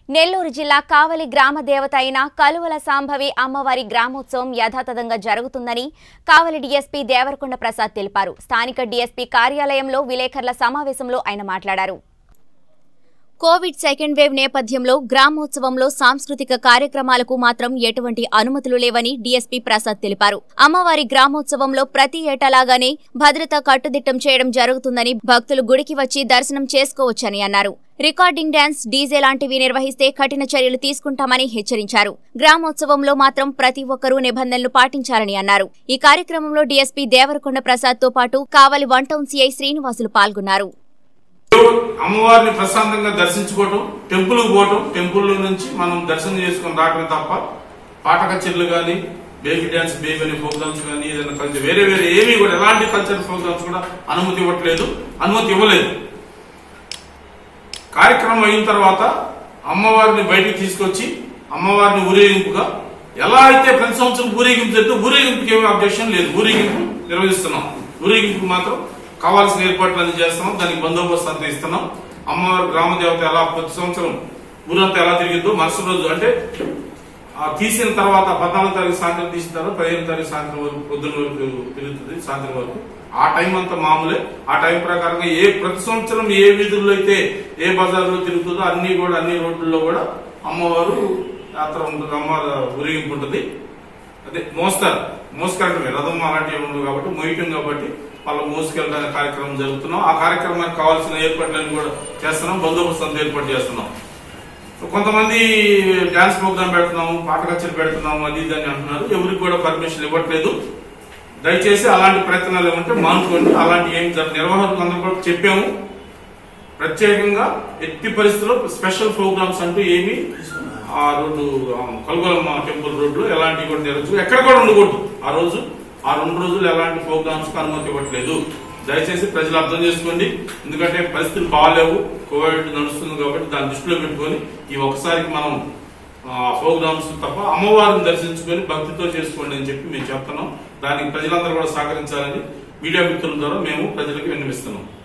నెల్లూరు జిల్లా కావలి గ్రామ దేవత అయిన కలువల సాంభవి అమ్మవారి గ్రామోత్సవం యథాతథంగా జరుగుతుందని కావలి డీఎస్పీ దేవరకొండ ప్రసాద్ తెలిపారు స్థానిక డీఎస్పీ కార్యాలయంలో విలేకరుల సమావేశంలో ఆయన మాట్లాడారు కోవిడ్ సెకండ్ వేవ్ నేపథ్యంలో గ్రామోత్సవంలో సాంస్కృతిక కార్యక్రమాలకు మాత్రం ఎటువంటి అనుమతులు లేవని డీఎస్పీ ప్రసాద్ తెలిపారు అమ్మవారి గ్రామోత్సవంలో ప్రతి ఏటాలాగానే భద్రత కట్టుదిట్టం చేయడం జరుగుతుందని భక్తులు గుడికి వచ్చి దర్శనం చేసుకోవచ్చని అన్నారు రికార్డింగ్ డాన్స్ డీజే లాంటివి నిర్వహిస్తే కఠిన చర్యలు తీసుకుంటామని హెచ్చరించారు గ్రామోత్సవంలో మాత్రం ప్రతి ఒక్కరూ నిబంధనలు పాటించాలని అన్నారు ఈ కార్యక్రమంలో డీఎస్పీ దేవరకొండ ప్రసాద్ తో పాటు Kavali one town CI Srinivasulu పాల్గొన్నారు అమ్మవారిని ప్రశాంతంగా దర్శించుకోవటం టెంపుల్ పోవటం టెంపుల్ నుంచి మనం దర్శనం చేసుకుని రావటం తప్ప పాట కచేరీలు కానీ బేబీ డ్యాన్స్ బేబీ అనే ప్రోగ్రామ్స్ కానీ ఏదైనా కల్చర్ వేరే వేరే ఏమీ కూడా ఎలాంటి కల్చర్ ప్రోగ్రామ్స్ కూడా అనుమతి ఇవ్వట్లేదు అనుమతి ఇవ్వలేదు కార్యక్రమం అయిన తర్వాత అమ్మవారిని బయటికి తీసుకొచ్చి అమ్మవారిని ఊరేగింపుగా ఎలా అయితే ప్రతి సంవత్సరం ఊరేగింపు జరిగితే ఊరేగింపుకి ఏమీ అబ్జెక్షన్ లేదు ఊరేగింపు నిర్వహిస్తున్నాం ఊరేగింపు మాత్రం కావాల్సిన ఏర్పాట్లు అన్ని చేస్తున్నాం దానికి బందోబస్తు అంతా ఇస్తున్నాం అమ్మవారి గ్రామ దేవత ఎలా ప్రతి సంవత్సరం ఊరంతా ఎలా తిరిగిద్దో మరుసటి రోజు అంటే ఆ తీసిన తర్వాత పద్నాలుగు తారీఖు సాయంత్రం తీసిన తర్వాత పదిహేను తారీఖు సాయంత్రం వరకు పొద్దున్న వరకు తిరుగుతుంది సాయంత్రం వరకు ఆ టైం అంతా మామూలే ఆ టైం ప్రకారంగా ఏ ప్రతి సంవత్సరం ఏ వీధుల్లో అయితే ఏ బజార్లో తిరుగుతుందో అన్ని కూడా అన్ని రోడ్లలో కూడా అమ్మవారు యాత్ర ఉంటుంది అమ్మవారు ఊరేగింపు ఉంటుంది అదే మోస్తారు మోసుకెళ్ళటమే రథం అలాంటివి ఉండవు కాబట్టి మోయటం కాబట్టి వాళ్ళ మోసుకెళ్ళడానికి కార్యక్రమం జరుగుతున్నాం ఆ కార్యక్రమానికి కావాల్సిన ఏర్పాట్లన్నీ కూడా చేస్తున్నాం బందోబస్తు అంతా ఏర్పాటు చేస్తున్నాం కొంతమంది డాన్స్ ప్రోగ్రామ్ పెడుతున్నాము పాట కచేరీ పెడుతున్నాము అది ఇది అని అంటున్నారు ఎవరికి కూడా పర్మిషన్ ఇవ్వట్లేదు దయచేసి అలాంటి ప్రయత్నాలు ఏమంటే మానుకోండి అలాంటి ఏం జరగదు నిర్వాహకులందరూ కూడా చెప్పాము ప్రత్యేకంగా ఎట్టి పరిస్థితుల్లో స్పెషల్ ప్రోగ్రామ్స్ అంటూ ఏమి ఆ రోడ్డు ఆ, కలుగొలమ్మ టెంపుల్ రోడ్లో ఎలాంటివి కూడా జరగచ్చు ఎక్కడ కూడా ఉండకూడదు ఆ రోజు ఆ రెండు రోజులు ఎలాంటి ప్రోగ్రామ్స్ అనుమతి ఇవ్వట్లేదు దయచేసి ప్రజలు అర్థం చేసుకోండి ఎందుకంటే పరిస్థితులు బాగాలేవు కోవిడ్ నడుస్తుంది కాబట్టి దాన్ని దృష్టిలో పెట్టుకొని ఈ ఒకసారికి మనం ప్రోగ్రామ్స్ తప్ప అమ్మవారిని దర్శించుకొని భక్తితో చేసుకోండి అని చెప్పి మేము చెప్తున్నాం దానికి ప్రజలందరూ కూడా సహకరించాలని మీడియా మిత్రుల ద్వారా మేము ప్రజలకు విన్నవిస్తున్నాం